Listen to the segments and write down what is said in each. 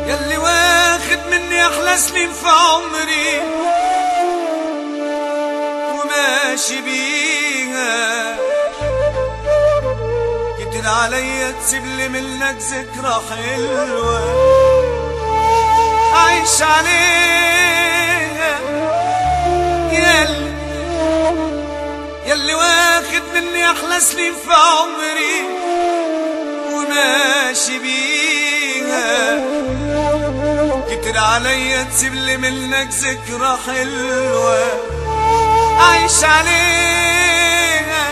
يلي واخد مني احلى سنين في عمري وماشي بيها كتير عليا تسيب لي منك ذكرى حلوة عايش عليها يلي يلي واخد مني احلى سنين في عمري وماشي بيها كتير عليا تسيب لي منك ذكرى حلوة عايش عليها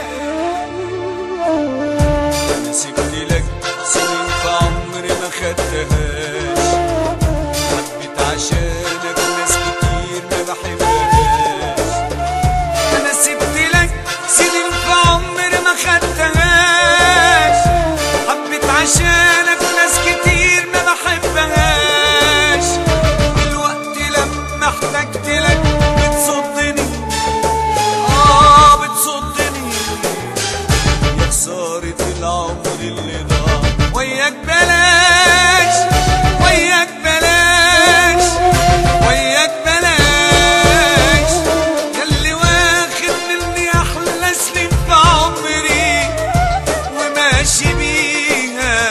انا سبت لك سنين في عمري ما خدتهاش حبيت عشانك ناس كتير ما بحبهاش انا سبت لك سنين في عمري ما خدتهاش حبيت عشانك ناس كتير ما بحبهاش دلوقتي لما احتجت لك بتصدني اه بتصدني يا خسارة العمر اللي ضاع وياك بلاش وياك بلاش وياك بلاش ياللي واخد مني احلى سنين في عمري وماشي بيها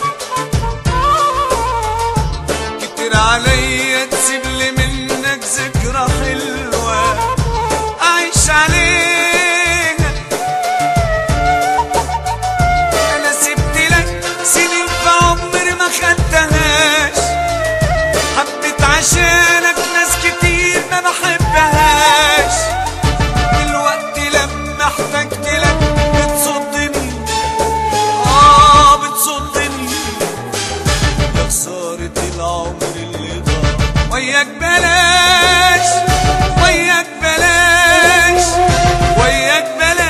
كتير عليا تسيب لي منك ذكرى حلوة أعيش عليها أنا سبت لك سنين في عمري ما خدتهاش حبيت عشانك ناس كتير ما بحبهاش دلوقتي لما احتجت لك بتصدني آه بتصدني يا خسارة العمر اللي ضاع وياك بلاش وياك بلاش وياك بلاش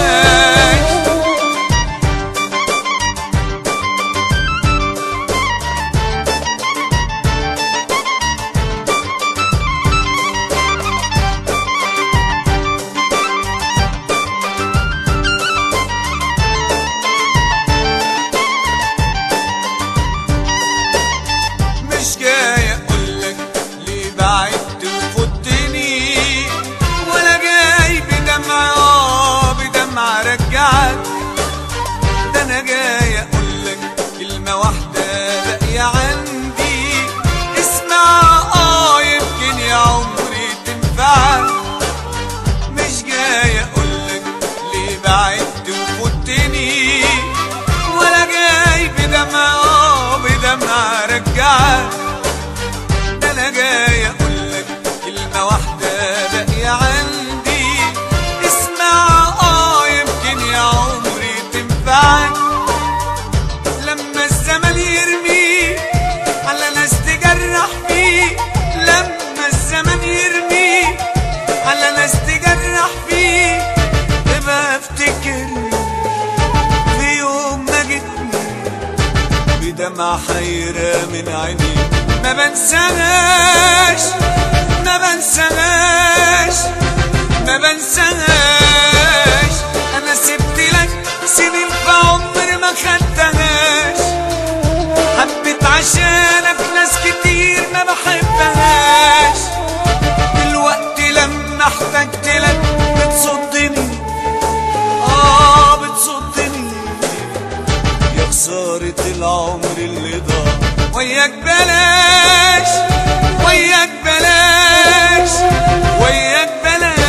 مش جاي اقولك ليه بعدت وفوتني ولا جاي بدمع اه بدمع رجعك ده انا جاي اقولك كلمة واحدة باقية عندي اسمع اه يمكن يا عمري تنفعك مش جاي اقولك ليه بعدت وفوتني ولا جاي بدمع اه بدمع رجعك ده انا جاي اقولك كلمة واحدة باقية عندي اسمع اه يمكن يا عمري تنفعك لما الزمن يرمي على ناس تجرح فيه لما الزمن يرمي على ناس تجرح فيه تبقى افتكر في يوم ما جيتني بدمع حيرة من عيني ما بنساهاش ما بنساهاش ما بنساهاش انا سبت لك سنين في عمري ما خدتهاش حبيت عشانك ناس كتير ما بحبهاش دلوقتي لما احتجت لك بتصدني اه بتصدني يا خسارة العمر اللي ضاع وياك بلاش وياك بلاش وياك بلاش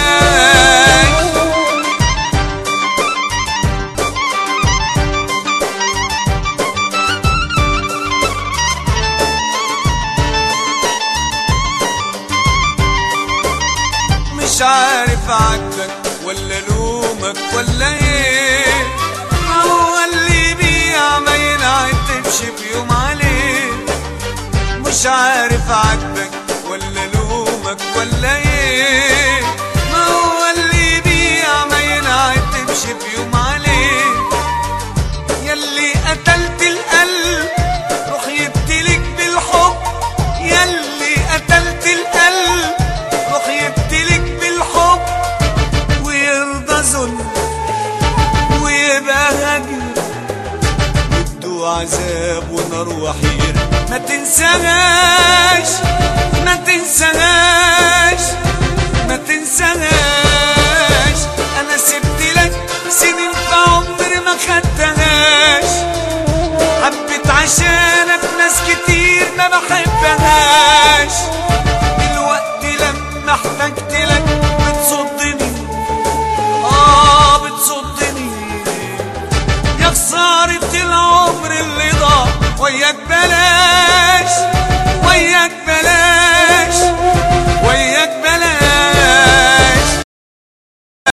مش عارف عاتبك ولا لومك ولا ايه هو اللي بيع ما ينعتبش في يوم عليه مش عارف عاتبك ولا لومك ولا ايه ما هو اللي بيع ما ينعتبش في يوم عليه يلي قتلت القلب روح يبتلك بالحب يلي قتلت القلب روح يبتلك بالحب ويرضى ظلم ويبقى هجر بده عذاب ونار وحير ما تنساهاش ما تنساهاش ما تنساهاش انا سبت لك سنين في عمري ما خدتهاش حبيت عشانك ناس كتير ما بحبهاش دلوقتي لما احتجت لك بتصدني اه بتصدني يا خسارة العمر اللي ضاع وياك بلاش